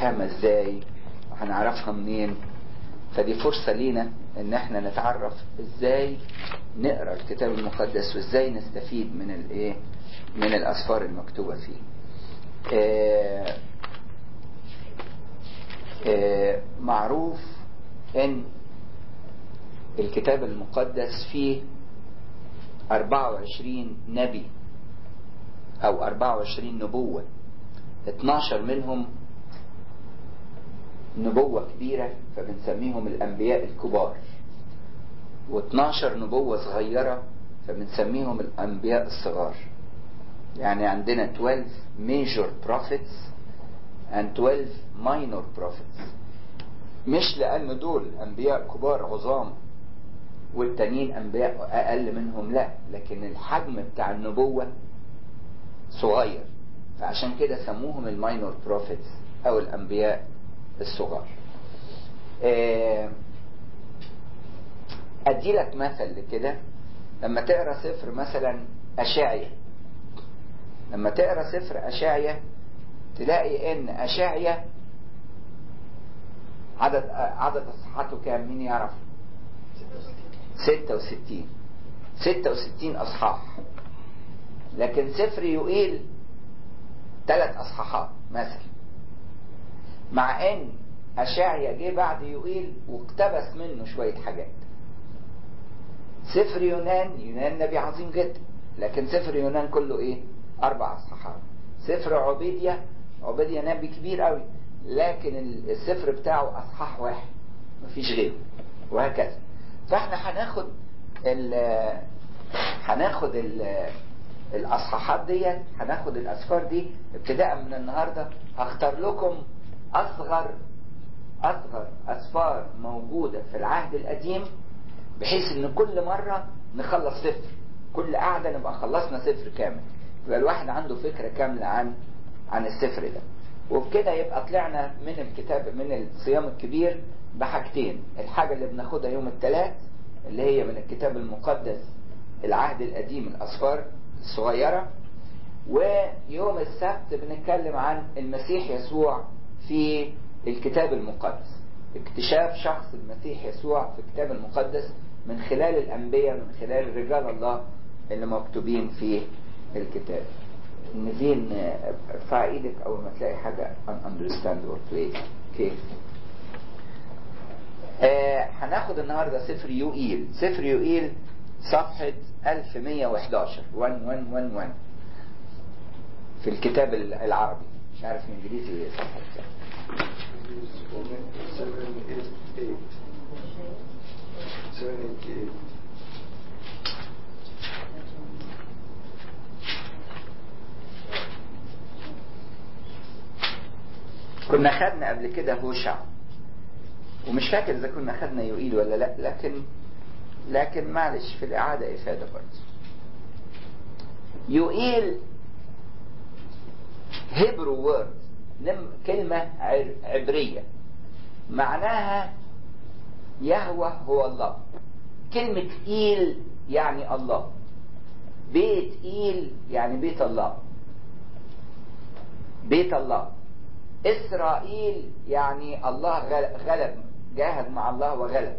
هنفهمها ازاي وهنعرفها منين فدي فرصة لينا ان احنا نتعرف ازاي نقرا الكتاب المقدس وازاي نستفيد من الايه من الاسفار المكتوبة فيه آه آه معروف ان الكتاب المقدس فيه 24 نبي او 24 نبوة 12 منهم نبوة كبيرة فبنسميهم الأنبياء الكبار و12 نبوة صغيرة فبنسميهم الأنبياء الصغار يعني عندنا 12 major prophets and 12 minor prophets مش لأن دول أنبياء كبار عظام والتانيين أنبياء أقل منهم لا لكن الحجم بتاع النبوة صغير فعشان كده سموهم الماينور بروفيتس أو الأنبياء الصغار ادي لك مثل لكده لما تقرا سفر مثلا اشعيا لما تقرا سفر اشعيا تلاقي ان اشعيا عدد عدد اصحاحاته كام مين يعرف 66 66 اصحاح لكن سفر يوئيل ثلاث اصحاحات مثلا مع ان اشعيا جه بعد يوئيل واقتبس منه شويه حاجات سفر يونان يونان نبي عظيم جدا لكن سفر يونان كله ايه اربع اصحاحات سفر عبيديا عبيديا نبي كبير قوي لكن السفر بتاعه اصحاح واحد مفيش غيره وهكذا فاحنا هناخد ال هناخد ال الاصحاحات ديت هناخد الاسفار دي ابتداء من النهارده هختار لكم اصغر اصغر اسفار موجوده في العهد القديم بحيث ان كل مره نخلص سفر كل قعده نبقى خلصنا سفر كامل يبقى الواحد عنده فكره كامله عن عن السفر ده وبكده يبقى طلعنا من الكتاب من الصيام الكبير بحاجتين الحاجه اللي بناخدها يوم الثلاث اللي هي من الكتاب المقدس العهد القديم الاسفار الصغيره ويوم السبت بنتكلم عن المسيح يسوع في الكتاب المقدس اكتشاف شخص المسيح يسوع في الكتاب المقدس من خلال الأنبياء من خلال رجال الله اللي مكتوبين في الكتاب نفين ارفع ايدك اول ما تلاقي حاجة understand or play كيف آه هناخد النهاردة سفر يوئيل سفر يوئيل صفحة 1111 1111 في الكتاب العربي مش عارف الانجليزي صفحة كام 788 كنا خدنا قبل كده هوشع ومش فاكر اذا كنا خدنا يوئيل ولا لا لكن لكن معلش في الاعاده افاده برضه يوئيل هيبرو وورد كلمة عبرية معناها يهوى هو الله كلمة إيل يعني الله بيت إيل يعني بيت الله بيت الله إسرائيل يعني الله غلب جاهد مع الله وغلب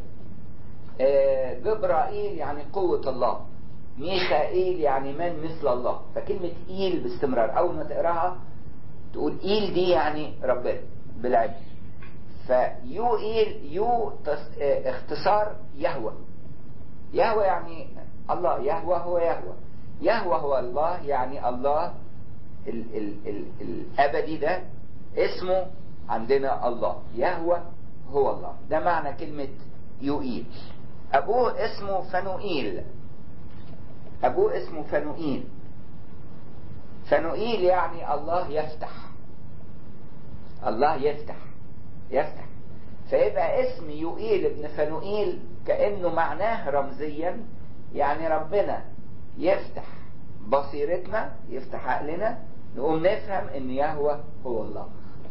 جبرائيل يعني قوة الله ميخائيل يعني من مثل الله فكلمة إيل باستمرار أول ما تقراها تقول إيل دي يعني ربنا بالعبر فيو إيل يو اختصار يهوى يهوى يعني الله يهوى هو يهوى يهوى هو الله يعني الله ال ال ال الأبدي ده اسمه عندنا الله يهوى هو الله ده معنى كلمة يوئيل أبوه اسمه فنوئيل أبوه اسمه فنوئيل فنوئيل يعني الله يفتح الله يفتح يفتح فيبقى اسم يوئيل ابن فنوئيل كأنه معناه رمزيا يعني ربنا يفتح بصيرتنا يفتح عقلنا نقوم نفهم ان يهوى هو الله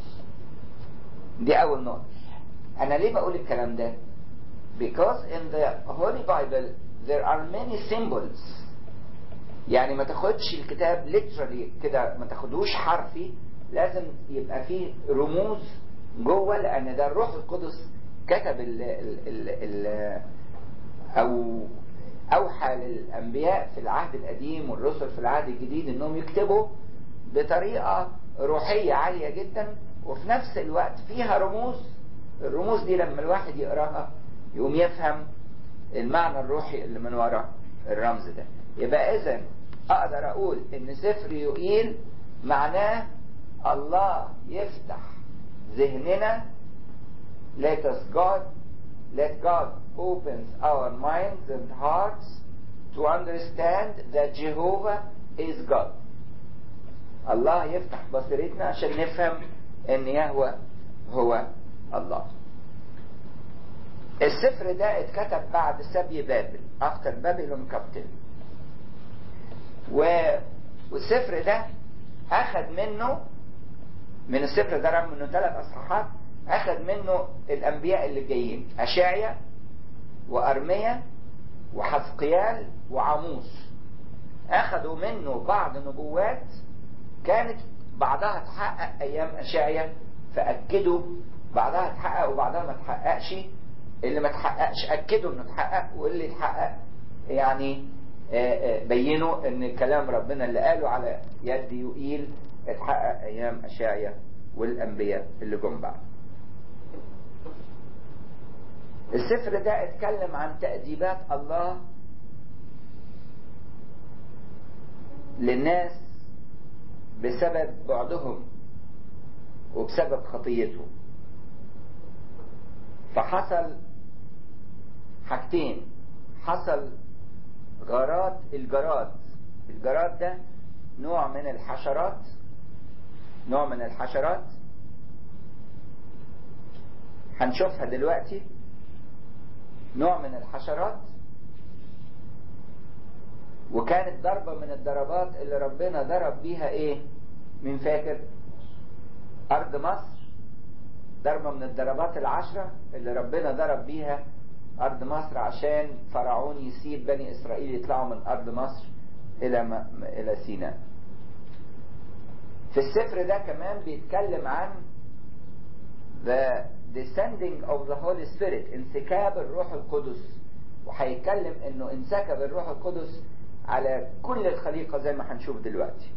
دي اول نقطة انا ليه بقول الكلام ده because in the Holy Bible there are many symbols يعني ما تاخدش الكتاب literally كده ما تاخدوش حرفي لازم يبقى فيه رموز جوه لان ده الروح القدس كتب ال ال ال ال او اوحى للانبياء في العهد القديم والرسل في العهد الجديد انهم يكتبوا بطريقه روحيه عاليه جدا وفي نفس الوقت فيها رموز الرموز دي لما الواحد يقراها يقوم يفهم المعنى الروحي اللي من وراء الرمز ده يبقى اذا اقدر اقول ان سفر يوئيل معناه الله يفتح ذهننا let us God let God opens our minds and hearts to understand that Jehovah is God الله يفتح بصيرتنا عشان نفهم ان يهوى هو الله السفر ده اتكتب بعد سبي بابل after Babylon captivity و... والسفر ده اخذ منه من السفر ده رغم انه ثلاث اصحاحات اخذ منه الانبياء اللي جايين اشعيا وارميا وحزقيال وعاموس اخذوا منه بعض نبوات كانت بعضها تحقق ايام اشعيا فاكدوا بعضها تحقق وبعضها ما تحققش اللي ما تحققش اكدوا انه تحقق واللي اتحقق يعني بينوا ان كلام ربنا اللي قاله على يد يوئيل اتحقق ايام اشعيا والانبياء اللي جم بعد السفر ده اتكلم عن تأديبات الله للناس بسبب بعدهم وبسبب خطيتهم فحصل حاجتين حصل غارات الجراد الجراد ده نوع من الحشرات نوع من الحشرات هنشوفها دلوقتي نوع من الحشرات وكانت ضربة من الضربات اللي ربنا ضرب بيها ايه مين فاكر ارض مصر ضربة من الضربات العشرة اللي ربنا ضرب بيها ارض مصر عشان فرعون يسيب بني اسرائيل يطلعوا من ارض مصر الى م... الى سيناء في السفر ده كمان بيتكلم عن the descending of the Holy Spirit انسكاب الروح القدس وهيتكلم انه انسكب الروح القدس على كل الخليقة زي ما هنشوف دلوقتي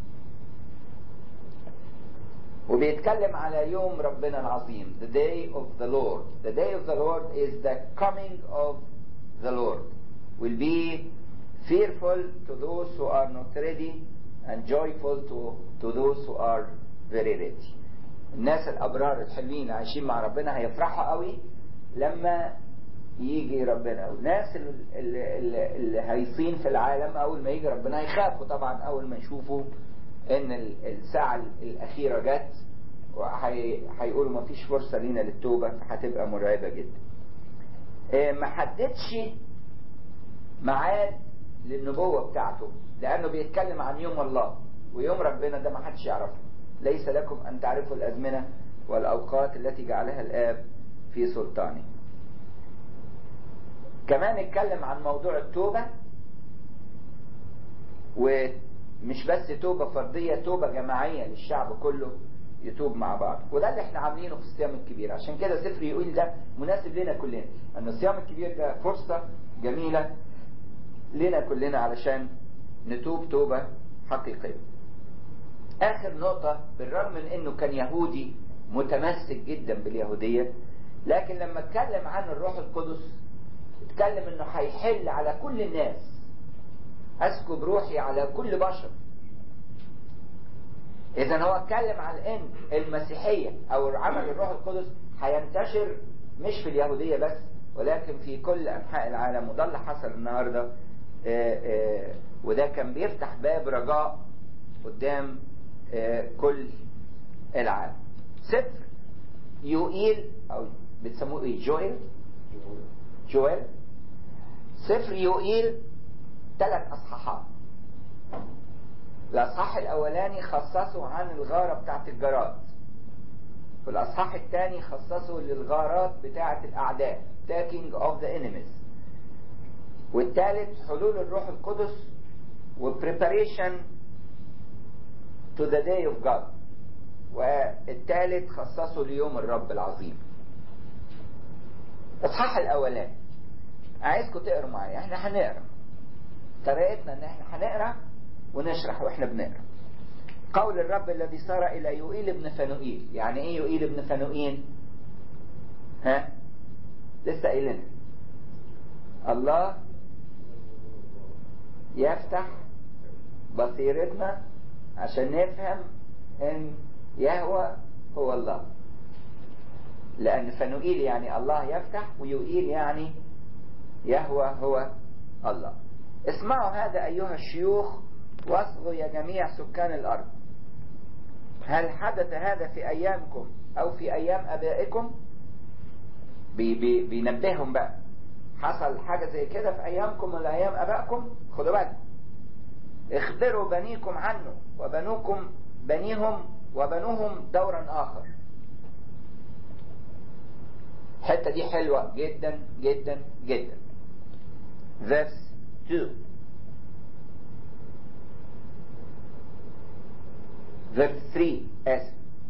وبيتكلم على يوم ربنا العظيم the day of the Lord the day of the Lord is the coming of the Lord will be fearful to those who are not ready and joyful to, to those who are very ready الناس الابرار الحلوين عايشين مع ربنا هيفرحوا قوي لما يجي ربنا والناس اللي, اللي هيصين في العالم اول ما يجي ربنا هيخافوا طبعا اول ما يشوفوا ان الساعة الاخيرة جت وهيقولوا ما فيش فرصة لينا للتوبة فهتبقى مرعبة جدا ما حددش ميعاد للنبوة بتاعته لانه بيتكلم عن يوم الله ويوم ربنا ده ما حدش يعرفه ليس لكم أن تعرفوا الأزمنة والأوقات التي جعلها الآب في سلطانه كمان اتكلم عن موضوع التوبة ومش بس توبة فردية توبة جماعية للشعب كله يتوب مع بعض وده اللي احنا عاملينه في الصيام الكبير عشان كده سفر يقول ده مناسب لنا كلنا ان الصيام الكبير ده فرصة جميلة لنا كلنا علشان نتوب توبة حقيقية اخر نقطة بالرغم من انه كان يهودي متمسك جدا باليهودية لكن لما اتكلم عن الروح القدس اتكلم انه هيحل على كل الناس اسكب روحي على كل بشر اذا هو اتكلم عن ان المسيحية او عمل الروح القدس هينتشر مش في اليهودية بس ولكن في كل انحاء العالم وده اللي حصل النهاردة اه اه وده كان بيفتح باب رجاء قدام كل العالم سفر يوئيل او بتسموه ايه جويل جويل سفر يوئيل ثلاث اصحاحات الاصحاح الاولاني خصصه عن الغارة بتاعت الجراد والاصحاح الثاني خصصه للغارات بتاعت الاعداء taking of the enemies والثالث حلول الروح القدس و preparation to the day of God والثالث خصصه ليوم الرب العظيم اصحاح الاولاني عايزكم تقروا معايا احنا هنقرا طريقتنا ان احنا هنقرا ونشرح واحنا بنقرا قول الرب الذي صار الى يوئيل ابن فنوئيل يعني ايه يوئيل ابن فنوئيل ها لسه قايلينها الله يفتح بصيرتنا عشان نفهم ان يهوى هو الله لان فنوئيل يعني الله يفتح ويوئيل يعني يهوى هو الله اسمعوا هذا ايها الشيوخ واصغوا يا جميع سكان الارض هل حدث هذا في ايامكم او في ايام ابائكم بي بي بينبههم بقى حصل حاجة زي كده في ايامكم ولا ايام ابائكم خدوا بالكم اخبروا بنيكم عنه وبنوكم بنيهم وبنوهم دورا اخر الحتة دي حلوة جدا جدا جدا verse 2 verse 3 as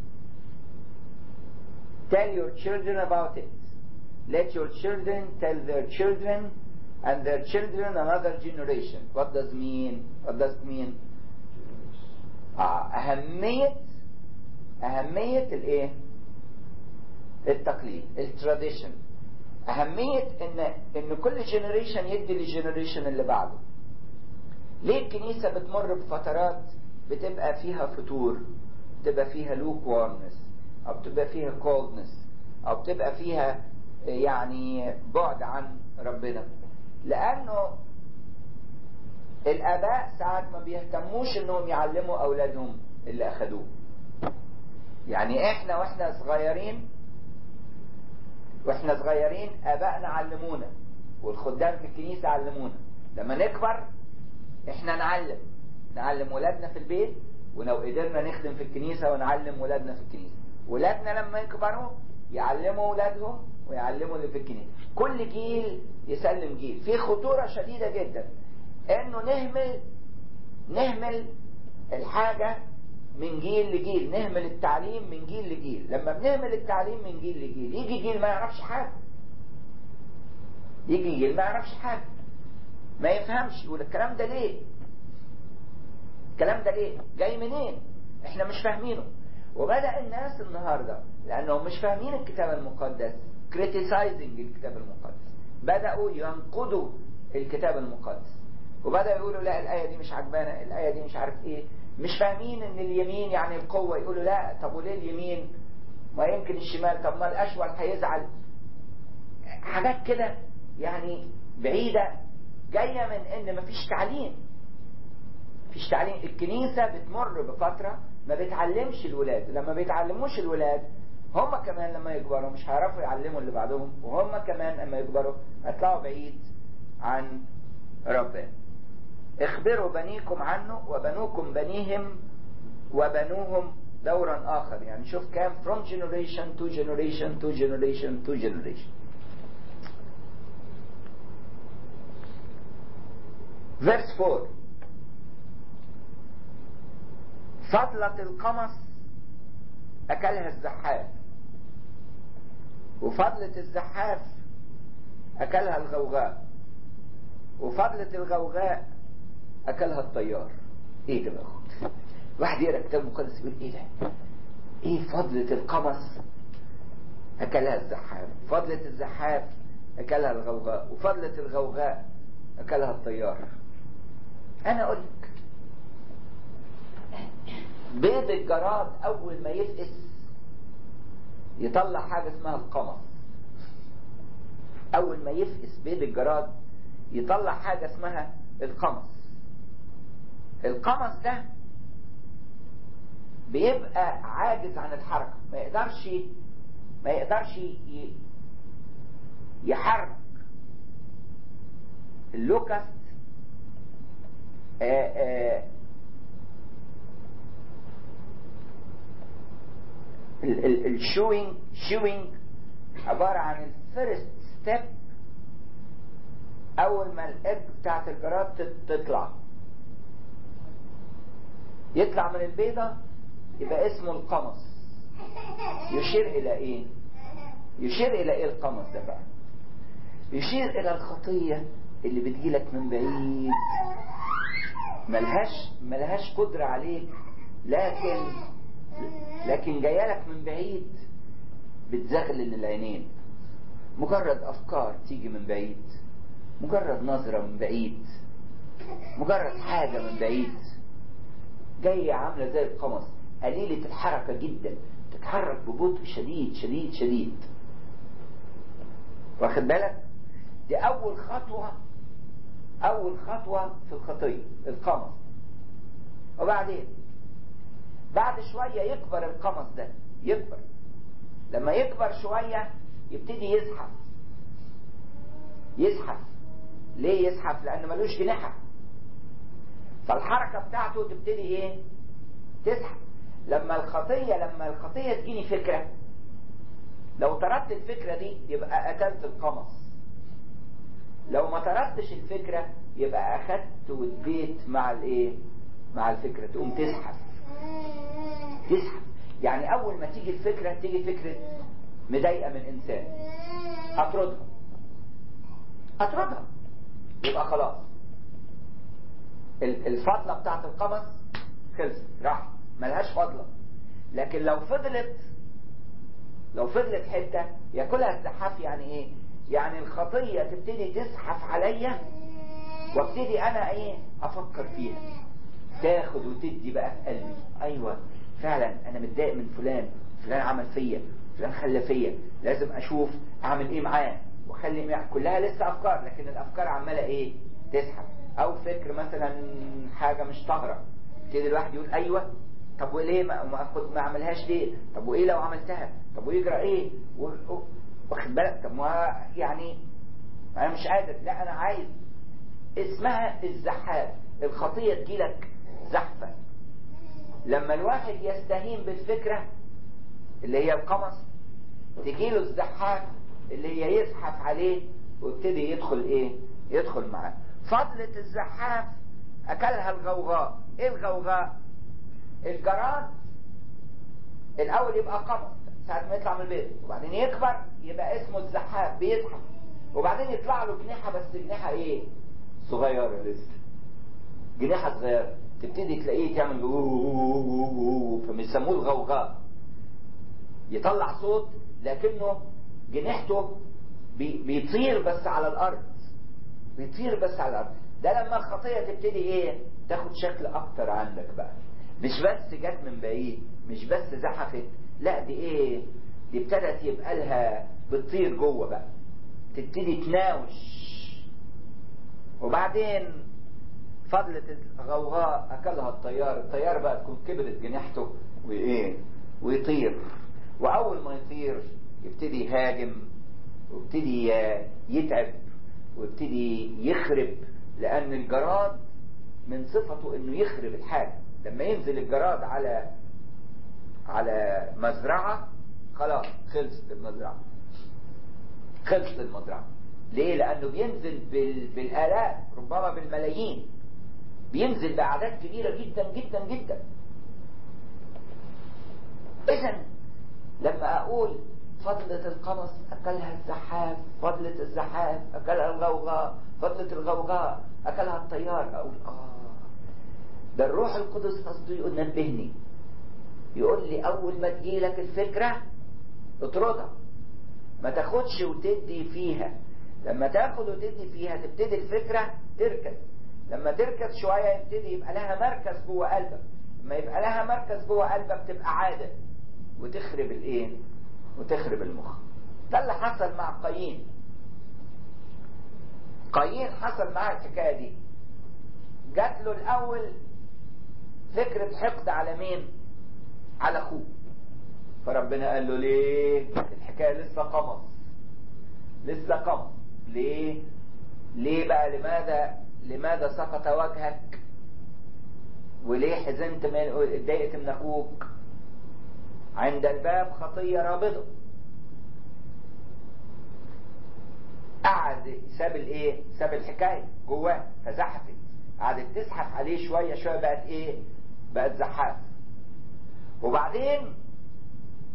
tell your children about it let your children tell their children and their children another generation what does mean what does it mean آه، أهمية أهمية الإيه؟ التقليد التراديشن أهمية إن إن كل جنريشن يدي للجنريشن اللي بعده ليه الكنيسة بتمر بفترات بتبقى فيها فتور بتبقى فيها لوك وارنس أو بتبقى فيها كولدنس أو بتبقى فيها يعني بعد عن ربنا لأنه الآباء ساعات ما بيهتموش إنهم يعلموا أولادهم اللي أخدوه يعني إحنا وإحنا صغيرين وإحنا صغيرين آبائنا علمونا والخدام في الكنيسة علمونا لما نكبر إحنا نعلم نعلم ولادنا في البيت ولو قدرنا نخدم في الكنيسة ونعلم ولادنا في الكنيسة ولادنا لما يكبروا يعلموا ولادهم ويعلموا اللي في الكنيسة كل جيل يسلم جيل في خطورة شديدة جدا انه نهمل نهمل الحاجة من جيل لجيل نهمل التعليم من جيل لجيل لما بنهمل التعليم من جيل لجيل يجي جيل ما يعرفش حاجة يجي جيل ما يعرفش حاجة ما يفهمش يقول الكلام ده ليه الكلام ده ليه جاي منين احنا مش فاهمينه وبدأ الناس النهاردة لأنهم مش فاهمين الكتاب المقدس criticizing الكتاب المقدس بدأوا ينقضوا الكتاب المقدس وبدأ يقولوا لا الآية دي مش عجبانا الآية دي مش عارف إيه مش فاهمين إن اليمين يعني القوة يقولوا لا طب وليه اليمين ما يمكن الشمال طب ما الأشول هيزعل حاجات كده يعني بعيدة جاية من إن مفيش تعليم مفيش تعليم الكنيسة بتمر بفترة ما بتعلمش الولاد لما بيتعلموش الولاد هم كمان لما يكبروا مش هيعرفوا يعلموا اللي بعدهم وهم كمان لما يكبروا هيطلعوا بعيد عن ربنا اخبروا بنيكم عنه وبنوكم بنيهم وبنوهم دورا آخر يعني شوف كام from generation to generation to generation to generation verse 4 فضلة القمص أكلها الزحاف وفضلة الزحاف أكلها الغوغاء وفضلة الغوغاء أكلها الطيار إيه ده بقى واحد يقرأ كتاب مقدس يقول إيه ده إيه فضلة القمص أكلها الزحاف فضلة الزحاف أكلها الغوغاء وفضلة الغوغاء أكلها الطيار أنا أقول لك بيض الجراد أول ما يفقس يطلع حاجة اسمها القمص أول ما يفقس بيض الجراد يطلع حاجة اسمها القمص القمص ده بيبقى عاجز عن الحركة ما يقدرش ما يقدرش يحرك اللوكست آآ آآ الشوينج شوينج عبارة عن الفيرست ستيب أول ما الإج بتاعت الجراد تطلع يطلع من البيضة يبقى اسمه القمص يشير الى ايه يشير الى ايه القمص ده بقى يشير الى الخطية اللي بتجيلك من بعيد ملهاش ملهاش قدرة عليك لكن لكن جايلك من بعيد بتزغلل العينين مجرد افكار تيجي من بعيد مجرد نظرة من بعيد مجرد حاجة من بعيد جاية عاملة زي القمص قليلة الحركة جدا تتحرك ببطء شديد شديد شديد واخد بالك دي أول خطوة أول خطوة في الخطية القمص وبعدين بعد شوية يكبر القمص ده يكبر لما يكبر شوية يبتدي يزحف يزحف ليه يزحف لأنه ملوش جناحة فالحركة بتاعته تبتدي ايه تزحف لما الخطية لما الخطية تجيني فكرة لو طردت الفكرة دي يبقى قتلت القمص لو ما طردتش الفكرة يبقى أخدت واديت مع الايه مع الفكرة تقوم تزحف تزحف يعني أول ما تيجي الفكرة تيجي فكرة مضايقة من إنسان أطردها أطردها يبقى خلاص الفضلة بتاعت القمص خلصت راح ملهاش فضلة لكن لو فضلت لو فضلت حتة ياكلها الزحاف يعني ايه يعني الخطية تبتدي تزحف عليا وابتدي انا ايه افكر فيها تاخد وتدي بقى في قلبي ايوه فعلا انا متضايق من فلان فلان عمل فيا فلان خلى فيا لازم اشوف اعمل ايه معاه واخلي معاه كلها لسه افكار لكن الافكار عماله ايه تزحف او فكر مثلا حاجة مش طاهرة يبتدي الواحد يقول ايوه طب وليه ما ما اخد ما اعملهاش ليه طب وايه لو عملتها طب ويجرى ايه واخد بالك طب ما يعني انا مش قادر لا انا عايز اسمها الزحاف الخطية تجيلك زحفة لما الواحد يستهين بالفكرة اللي هي القمص تجيله الزحاف اللي هي يزحف عليه ويبتدي يدخل ايه يدخل معاه فضلة الزحاف أكلها الغوغاء إيه الغوغاء الجراد الأول يبقى قمص ساعة ما يطلع من البيت وبعدين يكبر يبقى اسمه الزحاف بيزحف وبعدين يطلع له جناحة بس جناحة إيه صغيرة لسه جناحة صغيرة تبتدي تلاقيه تعمل فبيسموه الغوغاء يطلع صوت لكنه جناحته بيطير بس على الأرض بيطير بس على الارض ده لما الخطيه تبتدي ايه تاخد شكل اكتر عندك بقى مش بس جت من بعيد مش بس زحفت لا دي ايه دي ابتدت يبقى لها بتطير جوه بقى تبتدي تناوش وبعدين فضلت الغوغاء اكلها الطيار الطيار بقى تكون كبرت جناحته وايه ويطير واول ما يطير يبتدي يهاجم ويبتدي يتعب ويبتدي يخرب لأن الجراد من صفته إنه يخرب الحاجة لما ينزل الجراد على على مزرعة خلاص خلصت المزرعة خلصت المزرعة ليه؟ لأنه بينزل بال... بالآلاف ربما بالملايين بينزل بأعداد كبيرة جدا جدا جدا إذا لما أقول فضلة القمص أكلها الزحاف فضلة الزحاف أكلها الغوغاء فضلة الغوغاء أكلها الطيار أقول آه ده الروح القدس قصده يقول نبهني يقول لي أول ما تجيلك الفكرة اطردها ما تاخدش وتدي فيها لما تاخد وتدي فيها تبتدي الفكرة تركز لما تركز شوية يبتدي يبقى لها مركز جوه قلبك لما يبقى لها مركز جوه قلبك تبقى عادة وتخرب الايه وتخرب المخ ده اللي حصل مع قايين قايين حصل معاه الحكاية دي جات له الأول فكرة حقد على مين على أخوه فربنا قال له ليه الحكاية لسه قمص لسه قمص ليه ليه بقى لماذا لماذا سقط وجهك وليه حزنت من اتضايقت من اخوك عند الباب خطية رابضة قعد ساب الايه ساب الحكاية جواه فزحفت قعدت تزحف عليه شوية شوية بقت ايه بقت زحاف وبعدين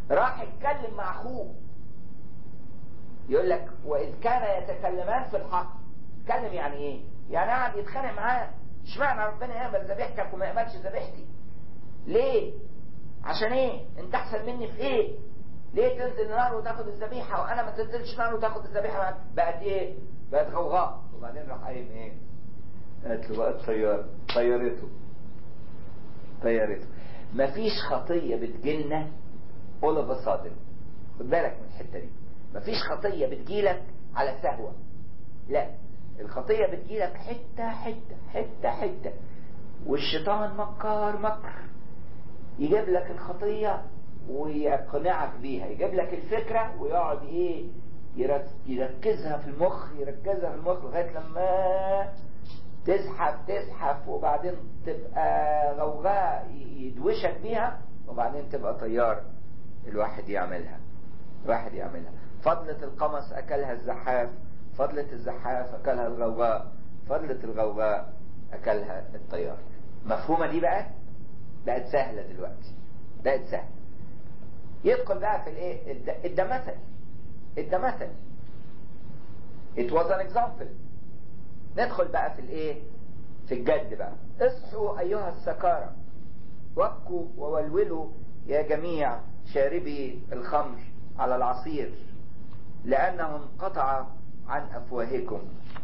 راح اتكلم مع اخوه يقول لك واذ كان يتكلمان في الحق اتكلم يعني ايه يعني قاعد يتخانق معاه اشمعنى ربنا يقبل ذبيحتك وما يقبلش ذبيحتي ليه عشان ايه انت احسن مني في ايه ليه تنزل نار وتاخد الذبيحه وانا ما تنزلش نار وتاخد الذبيحه بقت ايه بقت غوغاء وبعدين راح قايم ايه قالت له بقت طيار طيرته طيرته مفيش خطيه بتجيلنا all of a sudden خد بالك من الحته دي مفيش خطيه بتجيلك على سهوه لا الخطيه بتجيلك حته حته حته حته والشيطان مكار مكر يجيب لك الخطيه ويقنعك بيها يجيب لك الفكره ويقعد ايه يركزها في المخ يركزها في المخ لغايه لما تزحف تزحف وبعدين تبقى غوغاء يدوشك بيها وبعدين تبقى طيار الواحد يعملها الواحد يعملها فضلة القمص أكلها الزحاف فضلة الزحاف أكلها الغوغاء فضلة الغوغاء أكلها الطيار مفهومة دي بقى بقت سهلة دلوقتي بقت سهلة يدخل بقى في الايه الدمثل الدمثل it was an example ندخل بقى في الايه في الجد بقى اصحوا ايها السكارى وابكوا وولولوا يا جميع شاربي الخمر على العصير لانه انقطع عن افواهكم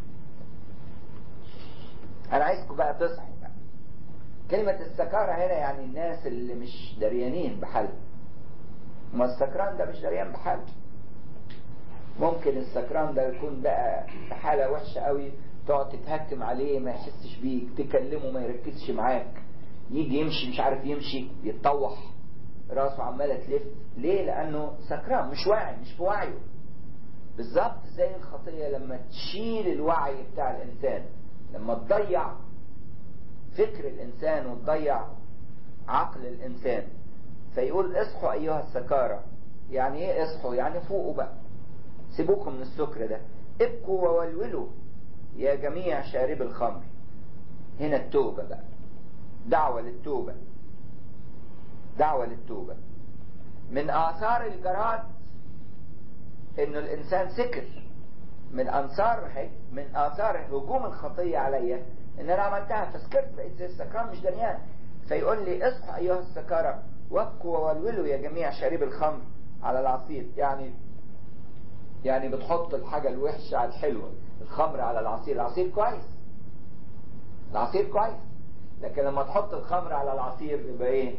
انا عايزكم بقى تصحوا بقى كلمة السكارى هنا يعني الناس اللي مش دريانين بحالهم ما السكران ده مش دريان بحاله ممكن السكران ده يكون بقى في حالة وحشة قوي تقعد تتهكم عليه ما يحسش بيك تكلمه ما يركزش معاك يجي يمشي مش عارف يمشي يتطوح راسه عمالة تلف ليه لأنه سكران مش واعي مش في وعيه بالظبط زي الخطية لما تشيل الوعي بتاع الإنسان لما تضيع فكر الإنسان وتضيع عقل الإنسان فيقول اصحوا أيها السكارى يعني إيه اصحوا يعني فوقوا بقى سيبوكم من السكر ده ابكوا وولولوا يا جميع شارب الخمر هنا التوبة بقى دعوة للتوبة دعوة للتوبة من آثار الجراد إنه الإنسان سكر من أنصار من آثار هجوم الخطية عليا إن أنا عملتها فسكرت بقيت زي السكران مش دريان فيقول لي اصحى أيها السكارى وابكوا وولولوا يا جميع شارب الخمر على العصير يعني يعني بتحط الحاجة الوحشة على الحلوة الخمر على العصير العصير كويس العصير كويس لكن لما تحط الخمر على العصير يبقى ايه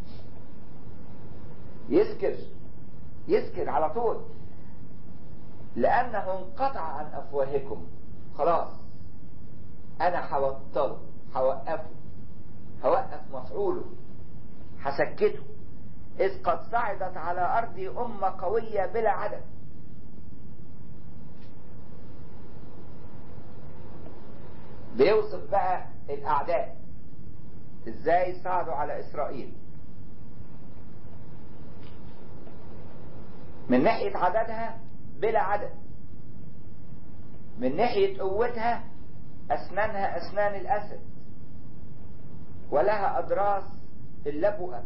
يسكر يسكر على طول لأنه انقطع عن أفواهكم خلاص أنا هوطله هوقفه هوقف مفعوله هسكته إذ قد صعدت على أرضي أمة قوية بلا عدد بيوصف بقى الأعداء إزاي صعدوا على إسرائيل من ناحية عددها بلا عدد من ناحية قوتها أسنانها أسنان الأسد ولها أضراس اللبؤة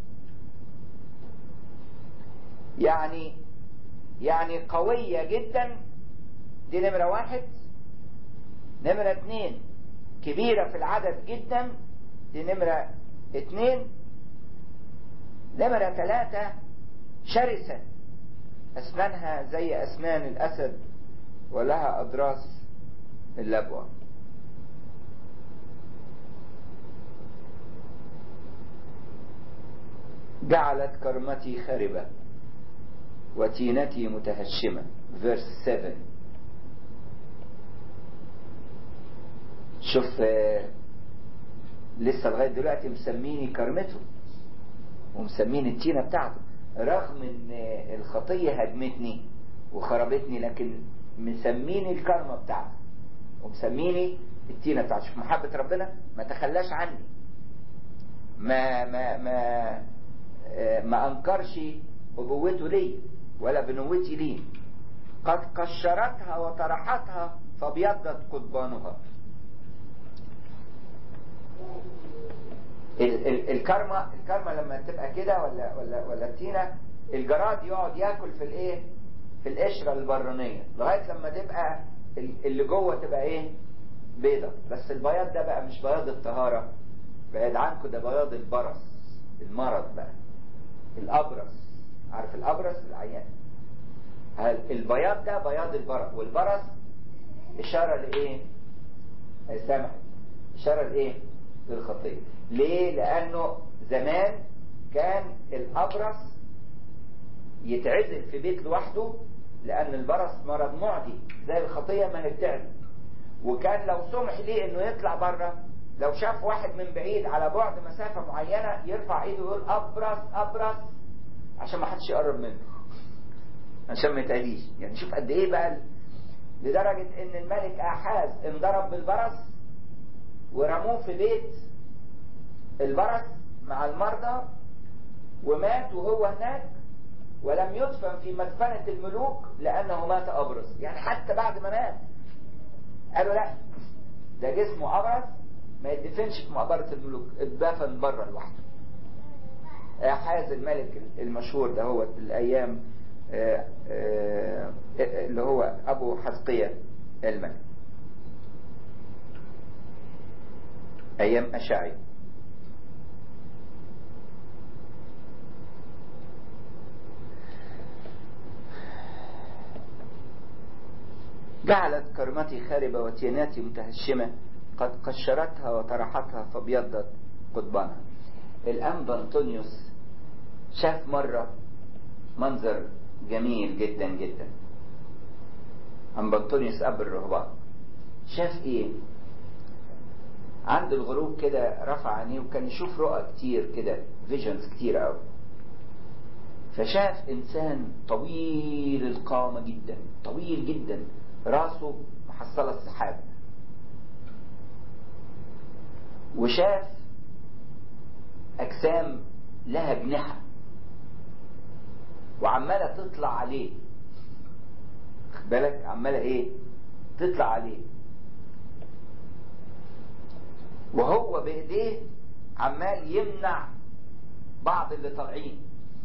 يعني يعني قوية جدا دي نمرة واحد نمرة اتنين كبيرة في العدد جدا دي نمرة اتنين نمرة ثلاثة شرسة أسنانها زي أسنان الأسد ولها أضراس اللبوة جعلت كرمتي خربة وتينتي متهشمة verse 7 شوف لسه لغاية دلوقتي مسميني كرمته ومسميني التينة بتاعته رغم ان الخطية هدمتني وخربتني لكن مسميني الكرمة بتاعته ومسميني التينة بتاعته شوف محبة ربنا ما تخلاش عني ما ما ما ما انكرش ابوته لي ولا بنوتي لي قد قشرتها وطرحتها فابيضت قضبانها ال ال الكرمة الكرمة لما تبقى كده ولا ولا ولا التينة الجراد يقعد ياكل في الايه في القشره البرانيه لغايه لما تبقى اللي جوه تبقى ايه بيضه بس البياض ده بقى مش بياض الطهاره بعيد عنكم ده بياض البرص المرض بقى الابرص عارف الابرص العيان البياض ده بياض البرص والبرص اشاره لايه سامح اشاره لايه للخطيه ليه لانه زمان كان الابرص يتعزل في بيت لوحده لان البرص مرض معدي زي الخطيه ما هي بتعمل وكان لو سمح ليه انه يطلع بره لو شاف واحد من بعيد على بعد مسافه معينه يرفع ايده ويقول ابرص ابرص عشان ما حدش يقرب منه عشان ما يتعديش يعني شوف قد ايه بقى لدرجه ان الملك احاز انضرب بالبرص ورموه في بيت البرص مع المرضى ومات وهو هناك ولم يدفن في مدفنة الملوك لأنه مات أبرص يعني حتى بعد ما مات قالوا لا ده جسمه أبرص ما يدفنش في مقبرة الملوك اتدفن بره لوحده حاز الملك المشهور ده هو الأيام اللي هو أبو حزقية الملك أيام أشعي جعلت كرمتي خاربة وتيناتي متهشمة قد قشرتها وطرحتها فابيضت قضبانها الأنبا أنطونيوس شاف مرة منظر جميل جدا جدا أنبا أنطونيوس أب الرهبان شاف إيه عند الغروب كده رفع عينيه وكان يشوف رؤى كتير كده فيجنز كتير قوي فشاف إنسان طويل القامة جدا طويل جدا راسه محصلة السحاب وشاف أجسام لها أجنحة وعمالة تطلع عليه خد بالك عمالة إيه تطلع عليه وهو بإيديه عمال يمنع بعض اللي طالعين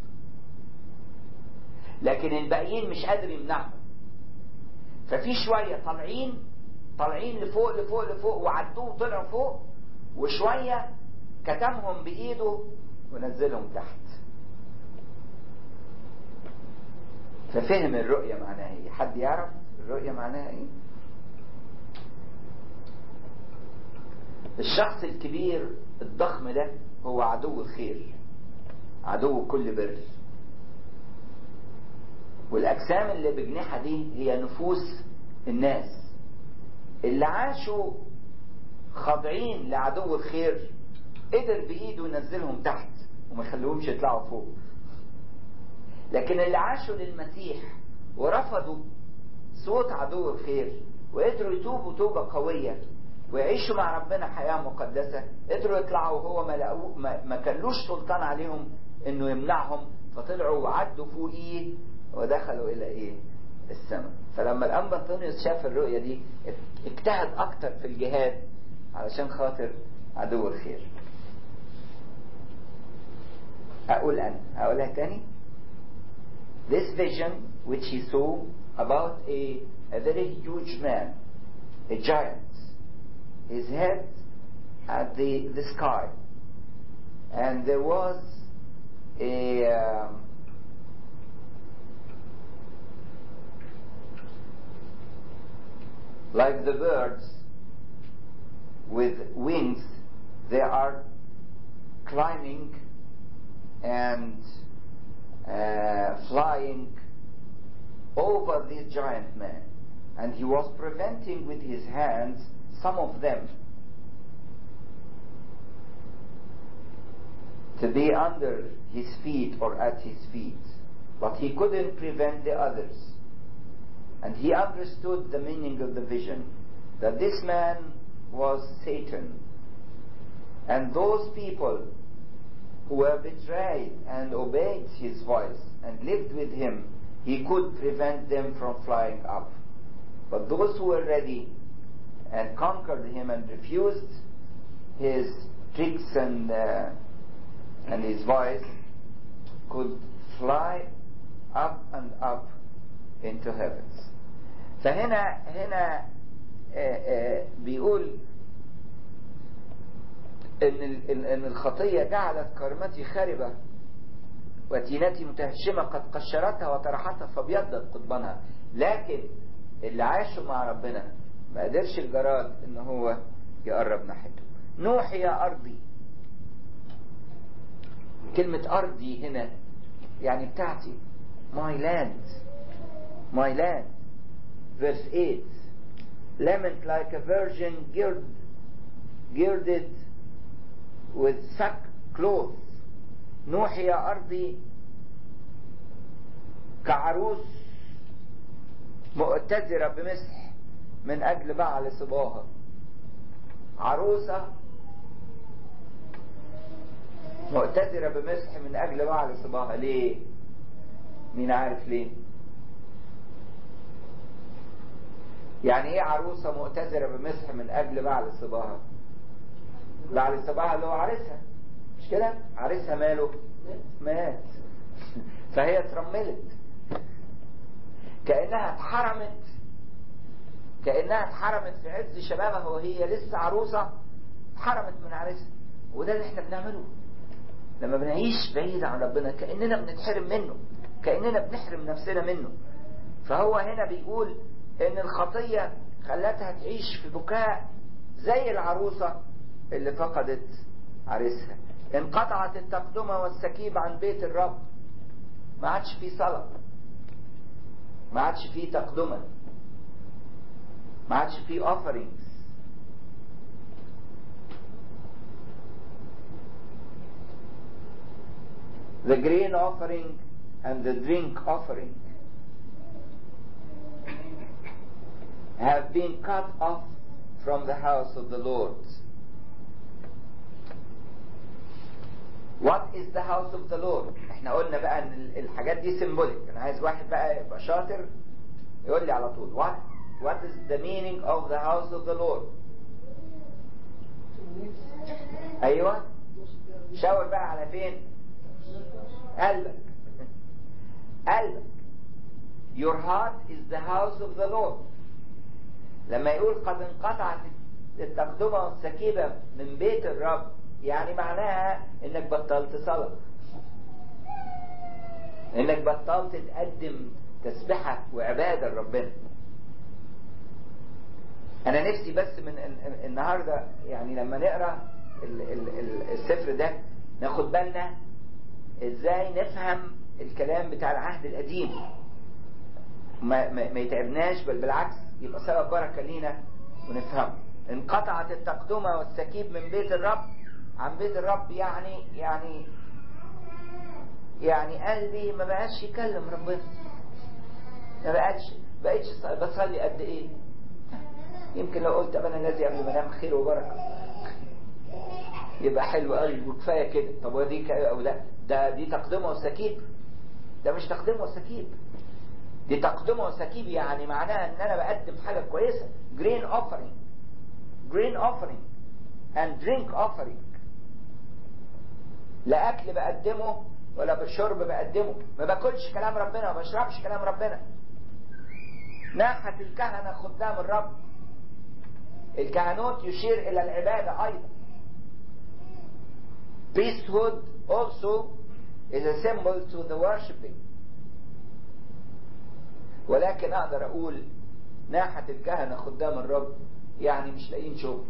لكن الباقيين مش قادر يمنعهم ففي شوية طالعين طالعين لفوق لفوق لفوق وعدوه وطلعوا فوق وشوية كتمهم بإيده ونزلهم تحت ففهم الرؤية معناها ايه حد يعرف الرؤية معناها ايه الشخص الكبير الضخم ده هو عدو الخير عدو كل بر والأجسام اللي بجنحها دي هي نفوس الناس اللي عاشوا خاضعين لعدو الخير قدر بإيده ينزلهم تحت وما يخليهمش يطلعوا فوق لكن اللي عاشوا للمسيح ورفضوا صوت عدو الخير وقدروا يتوبوا توبة قوية ويعيشوا مع ربنا حياة مقدسة قدروا يطلعوا وهو ما, لقوه ما, ما كانلوش سلطان عليهم انه يمنعهم فطلعوا وعدوا فوقيه ودخلوا الى ايه السماء فلما الانبا انطونيوس شاف الرؤية دي اجتهد اكتر في الجهاد علشان خاطر عدو الخير اقول انا هقولها تاني this vision which he saw about a, a very huge man a giant his head at the, the sky and there was a um, like the birds with wings they are climbing and uh, flying over this giant man and he was preventing with his hands some of them to be under his feet or at his feet but he couldn't prevent the others and he understood the meaning of the vision that this man was Satan and those people who were betrayed and obeyed his voice and lived with him, he could prevent them from flying up. But those who were ready and conquered him and refused his tricks and, uh, and his voice could fly up and up into heavens فهنا هنا آآ آآ بيقول ان ان الخطيه جعلت كرمتي خاربه وتينتي متهشمه قد قشرتها وطرحتها فابيضت قضبانها لكن اللي عاشوا مع ربنا ما قدرش الجراد ان هو يقرب ناحيته نوح يا ارضي كلمة أرضي هنا يعني بتاعتي my land my land verse 8 lament like a virgin girded, girded with sackcloth نوح يا أرضي كعروس مؤتزرة بمسح من أجل بعل صباها عروسة مؤتزرة بمسح من أجل بعل صباها ليه؟ مين عارف ليه؟ يعني ايه عروسة مؤتزرة بمسح من أجل بعل صباها؟ بعل صباها اللي هو عريسها مش كده؟ عريسها ماله؟ مات فهي اترملت كأنها اتحرمت كأنها اتحرمت في عز شبابها وهي لسه عروسة اتحرمت من عريسها وده اللي احنا بنعمله لما بنعيش بعيد عن ربنا كأننا بنتحرم منه كأننا بنحرم نفسنا منه فهو هنا بيقول ان الخطية خلتها تعيش في بكاء زي العروسة اللي فقدت عريسها انقطعت التقدمة والسكيب عن بيت الرب ما عادش فيه صلاة ما عادش فيه تقدمة ما عادش فيه offerings the grain offering and the drink offering have been cut off from the house of the Lord. What is the house of the Lord? احنا قلنا بقى ان الحاجات دي symbolic انا عايز واحد بقى يبقى شاطر يقول لي على طول what what is the meaning of the house of the Lord ايوه شاور بقى على فين قلبك قلبك your heart is the house of the Lord لما يقول قد انقطعت التقدمة والسكيبة من بيت الرب يعني معناها انك بطلت صلاة انك بطلت تقدم تسبحة وعبادة لربنا انا نفسي بس من النهاردة يعني لما نقرأ السفر ده ناخد بالنا ازاي نفهم الكلام بتاع العهد القديم ما, ما, ما يتعبناش بل بالعكس يبقى سبب بركة لينا ونفهمه انقطعت التقدمة والسكيب من بيت الرب عن بيت الرب يعني يعني يعني قلبي ما بقاش يكلم ربنا ما بقاش بقيتش بصلي قد ايه يمكن لو قلت ابانا الذي قبل ما انام خير وبركه يبقى حلو قوي وكفايه كده طب ودي او ده ده دي تقدمه وسكيب ده مش تقدمه وسكيب دي تقدمه وسكيب يعني معناها ان انا بقدم حاجه كويسه green offering green offering and drink offering لا اكل بقدمه ولا بشرب بقدمه ما باكلش كلام ربنا وما بشربش كلام ربنا ناحة الكهنة خدام الرب الكهنوت يشير إلى العبادة أيضا priesthood also is a symbol to the worshiping ولكن أقدر أقول ناحة الكهنة خدام الرب يعني مش لاقيين شغل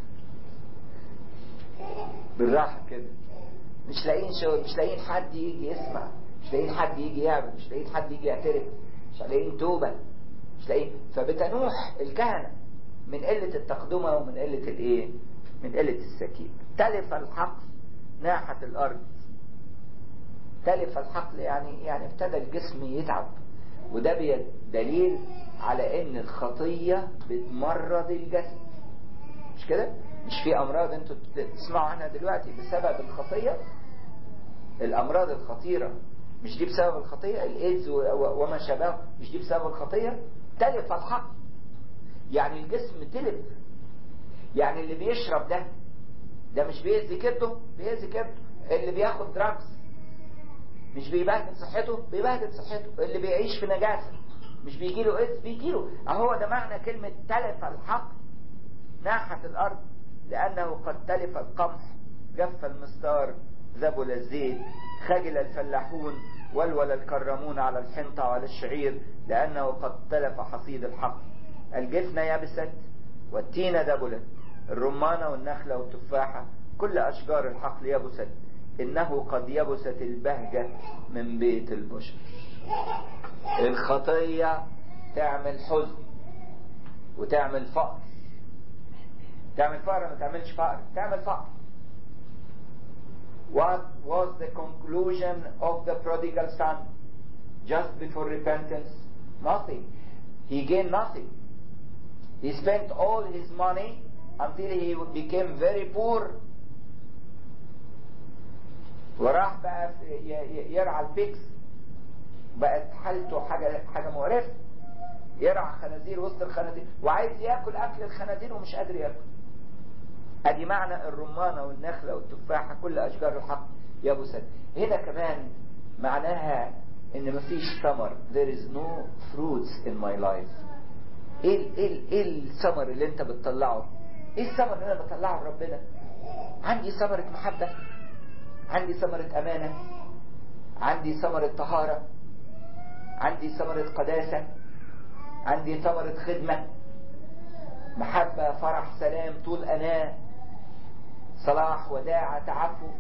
بالراحة كده مش لاقيين شغل مش لاقيين حد يجي يسمع مش لاقيين حد يجي يعمل مش لاقيين حد يجي يعترف مش لاقيين توبة مش لاقيين فبتنوح الكهنة من قلة التقدمة ومن قلة الايه من قلة السكين تلف الحقل ناحة الأرض تلف الحقل يعني يعني ابتدى الجسم يتعب وده دليل على ان الخطية بتمرض الجسد مش كده مش في امراض انتوا تسمعوا عنها دلوقتي بسبب الخطية الامراض الخطيرة مش دي بسبب الخطية الايدز وما شابهه مش دي بسبب الخطية تلف الحقل يعني الجسم تلف يعني اللي بيشرب ده ده مش بيأذي كبده بيأذي كبده اللي بياخد دراجز مش بيبهدل صحته بيبهدل صحته اللي بيعيش في نجاسة مش بيجي له إذ بيجي له أهو ده معنى كلمة تلف الحق ناحت الأرض لأنه قد تلف القمح جف المستار ذبل الزيت خجل الفلاحون ولول الكرمون على الحنطة وعلى الشعير لأنه قد تلف حصيد الحق الجفنة يبست والتينة دبلت الرمانة والنخلة والتفاحة كل أشجار الحقل يبست إنه قد يبست البهجة من بيت البشر الخطية تعمل حزن وتعمل فقر تعمل فقر ما تعملش فقر تعمل فقر What was the conclusion of the prodigal son just before repentance? Nothing. He gained nothing. He spent all his money until he became very poor. وراح بقى يرعى البيكس بقت حالته حاجة حاجة مقرفة يرعى خنازير وسط الخنازير وعايز ياكل اكل الخنازير ومش قادر ياكل ادي معنى الرمانة والنخلة والتفاحة كل اشجار الحق يبست هنا كمان معناها ان مفيش ثمر there is no fruits in my life ايه ايه ايه الثمر اللي انت بتطلعه ايه الثمر اللي انا بطلعه لربنا عندي ثمرة محبة عندي ثمرة امانة عندي ثمرة طهارة عندي ثمرة قداسة عندي ثمرة خدمة محبة فرح سلام طول أناة صلاح وداعة تعفف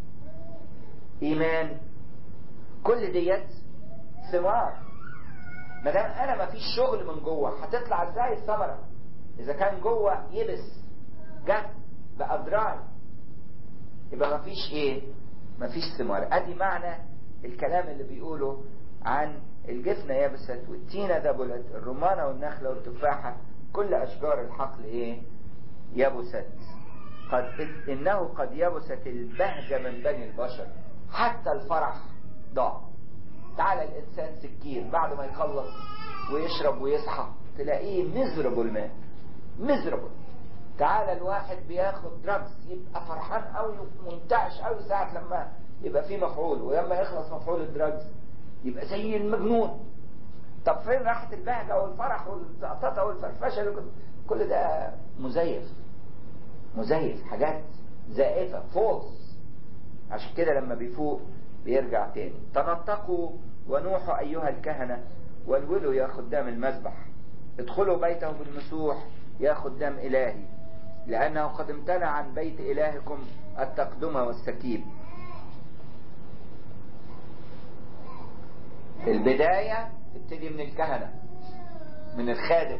إيمان كل ديت ثمار ما دام أنا ما فيش شغل من جوه هتطلع إزاي الثمرة إذا كان جوه يبس جف بقى دراي يبقى ما فيش إيه ما فيش ثمار أدي معنى الكلام اللي بيقوله عن الجفنة يبست والتينة ذبلت الرمانة والنخلة والتفاحة كل أشجار الحقل إيه يبست قد إنه قد يبست البهجة من بني البشر حتى الفرح ضاع تعالى الإنسان سكين بعد ما يخلص ويشرب ويصحى تلاقيه مزربل مان مزربل تعالى الواحد بياخد دراجز يبقى فرحان قوي ومنتعش قوي ساعة لما يبقى فيه مفعول ولما يخلص مفعول الدراجز يبقى زي المجنون طب فين راحة البهجة والفرح والزقططة والفرفشة كل ده مزيف مزيف حاجات زائفة فولس عشان كده لما بيفوق بيرجع تاني تنطقوا ونوحوا أيها الكهنة والولوا يا خدام المذبح ادخلوا بيته بالمسوح يا خدام إلهي لأنه قد امتنع عن بيت إلهكم التقدمة والسكيب البداية تبتدي من الكهنة من الخادم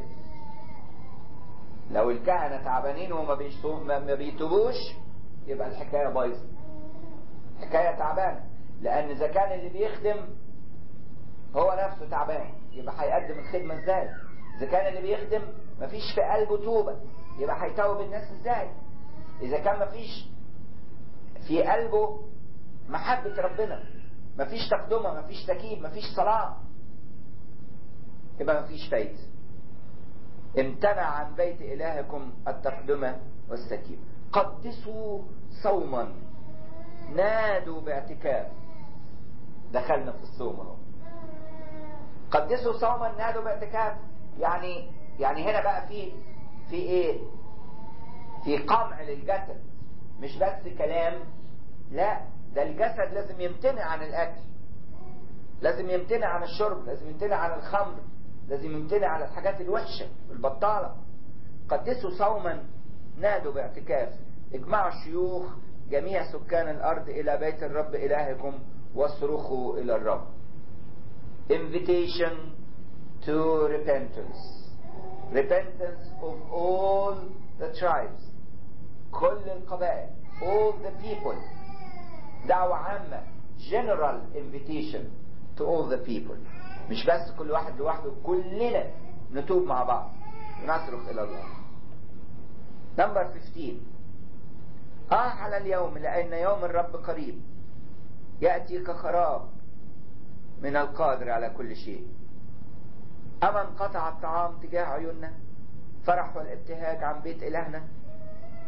لو الكهنة تعبانين وما ما بيتوبوش يبقى الحكاية بايظة حكاية تعبانة لأن إذا كان اللي بيخدم هو نفسه تعبان يبقى هيقدم الخدمة ازاي إذا كان اللي بيخدم مفيش في قلبه توبة يبقى هيتوب الناس ازاي إذا كان مفيش في قلبه محبة ربنا مفيش تقدمة مفيش تكييب مفيش صلاة يبقى مفيش فايدة امتنع عن بيت إلهكم التقدمة والسكيب قدسوا صوما نادوا باعتكاف دخلنا في الصوم اهو قدسوا صوما نادوا باعتكاف يعني يعني هنا بقى في في ايه في قمع للجسد مش بس كلام لا ده الجسد لازم يمتنع عن الاكل لازم يمتنع عن الشرب لازم يمتنع عن الخمر لازم يمتنع عن الحاجات الوحشة البطالة قدسوا صوما نادوا باعتكاف اجمعوا الشيوخ جميع سكان الأرض إلى بيت الرب إلهكم واصرخوا إلى الرب invitation to repentance repentance of all the tribes كل القبائل all the people دعوة عامة general invitation to all the people مش بس كل واحد لوحده كلنا نتوب مع بعض ونصرخ إلى الله نمبر 15 آه على اليوم لأن يوم الرب قريب يأتي كخراب من القادر على كل شيء أما انقطع الطعام تجاه عيوننا فرح والابتهاج عن بيت إلهنا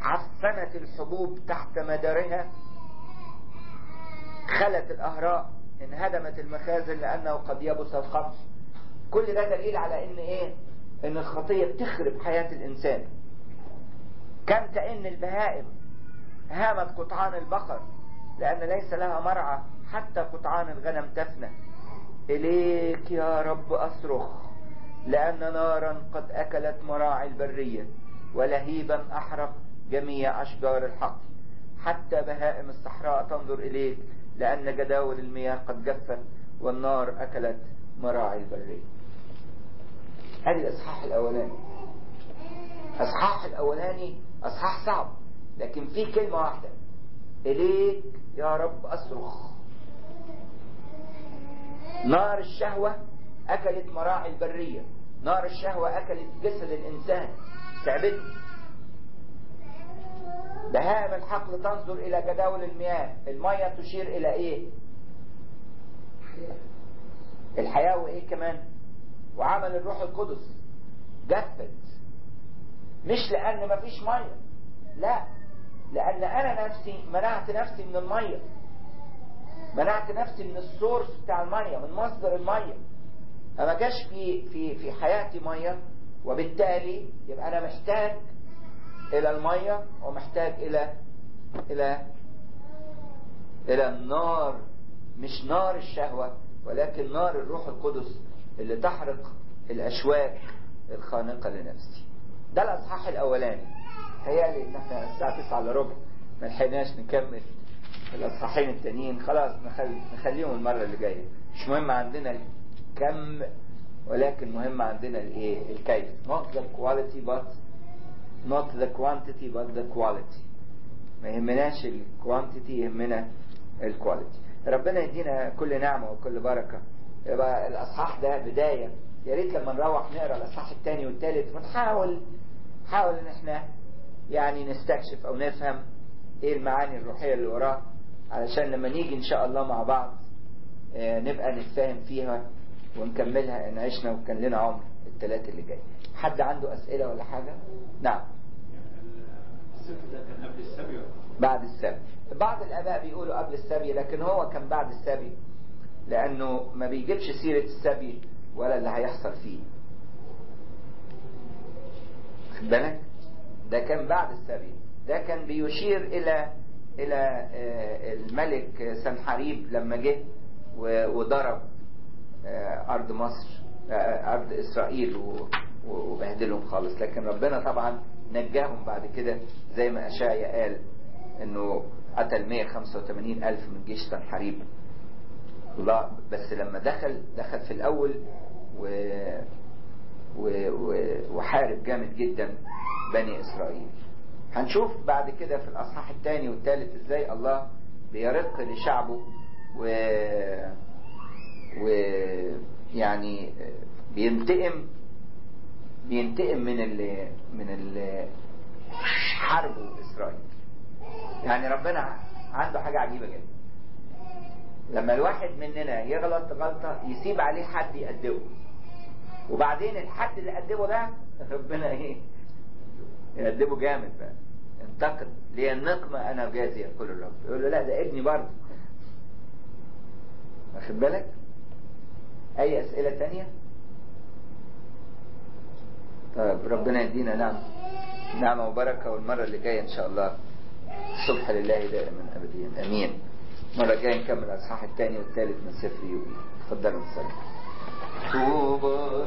عفنت الحبوب تحت مدارها خلت الأهراء انهدمت المخازن لأنه قد يبس القمح كل ده دليل على ان ايه ان الخطية بتخرب حياة الانسان كم كأن البهائم هامت قطعان البقر لأن ليس لها مرعى حتى قطعان الغنم تفنى إليك يا رب أصرخ لأن نارا قد أكلت مراعي البرية ولهيبا أحرق جميع أشجار الحقل حتى بهائم الصحراء تنظر إليك لأن جداول المياه قد جفت والنار أكلت مراعي البرية هذه الإصحاح الأولاني أصحاح الأولاني أصحاح صعب لكن في كلمة واحدة إليك يا رب أصرخ نار الشهوة أكلت مراعي البرية نار الشهوة أكلت جسد الإنسان تعبته بهائم الحقل تنظر إلى جداول المياه المية تشير إلى إيه الحياة وإيه كمان وعمل الروح القدس جفت مش لأن مفيش مية لا لأن أنا نفسي منعت نفسي من المية منعت نفسي من السورس بتاع المية من مصدر المية فما جاش في في في حياتي مية وبالتالي يبقى أنا محتاج إلى المية ومحتاج إلى إلى إلى النار مش نار الشهوة ولكن نار الروح القدس اللي تحرق الأشواك الخانقة لنفسي ده الأصحاح الأولاني تهيألي إن احنا الساعة 9 إلا ربع ما لحقناش نكمل الأصحاحين التانيين خلاص نخلي نخليهم المرة اللي جاية مش مهم عندنا الكم ولكن مهم عندنا الايه الكيف not the quality but not the quantity but the quality ما يهمناش الكوانتيتي يهمنا الكواليتي ربنا يدينا كل نعمة وكل بركة يبقى الأصحاح ده بداية يا ريت لما نروح نقرا الأصحاح الثاني والثالث ونحاول نحاول إن احنا يعني نستكشف أو نفهم إيه المعاني الروحية اللي وراه علشان لما نيجي إن شاء الله مع بعض آه، نبقى نتفاهم فيها ونكملها إن عشنا وكان لنا عمر الثلاثة اللي جاي حد عنده أسئلة ولا حاجة؟ نعم السفر ده كان قبل السبي ولا بعد السبي بعض الآباء بيقولوا قبل السبي لكن هو كان بعد السبي لأنه ما بيجيبش سيرة السبي ولا اللي هيحصل فيه خد بالك ده كان بعد السبي ده كان بيشير إلى إلى آه، الملك سنحريب لما جه و- وضرب آه، أرض مصر آه، أرض إسرائيل و- و- وبهدلهم خالص لكن ربنا طبعا نجاهم بعد كده زي ما أشعيا قال إنه قتل 185 ألف من جيش سنحريب الله بس لما دخل دخل في الأول و و و وحارب جامد جدا بني إسرائيل هنشوف بعد كده في الأصحاح الثاني والثالث إزاي الله بيرق لشعبه و ويعني بينتقم بينتقم من اللي من اللي حاربوا إسرائيل يعني ربنا عنده حاجة عجيبة جدا لما الواحد مننا يغلط غلطة يسيب عليه حد يأدبه وبعدين الحد اللي أدبه ده ربنا ايه يأدبه جامد بقى انتقد ليه النقمة أنا جازي يقول الرب يقول له لا ده ابني برضه واخد بالك أي أسئلة تانية طيب ربنا يدينا نعم نعمة وبركة والمرة اللي جاية إن شاء الله الصبح لله دائما أبديا أمين المرة الجاية نكمل الأصحاح الثاني والثالث من سفر يوبي تفضلوا نصلي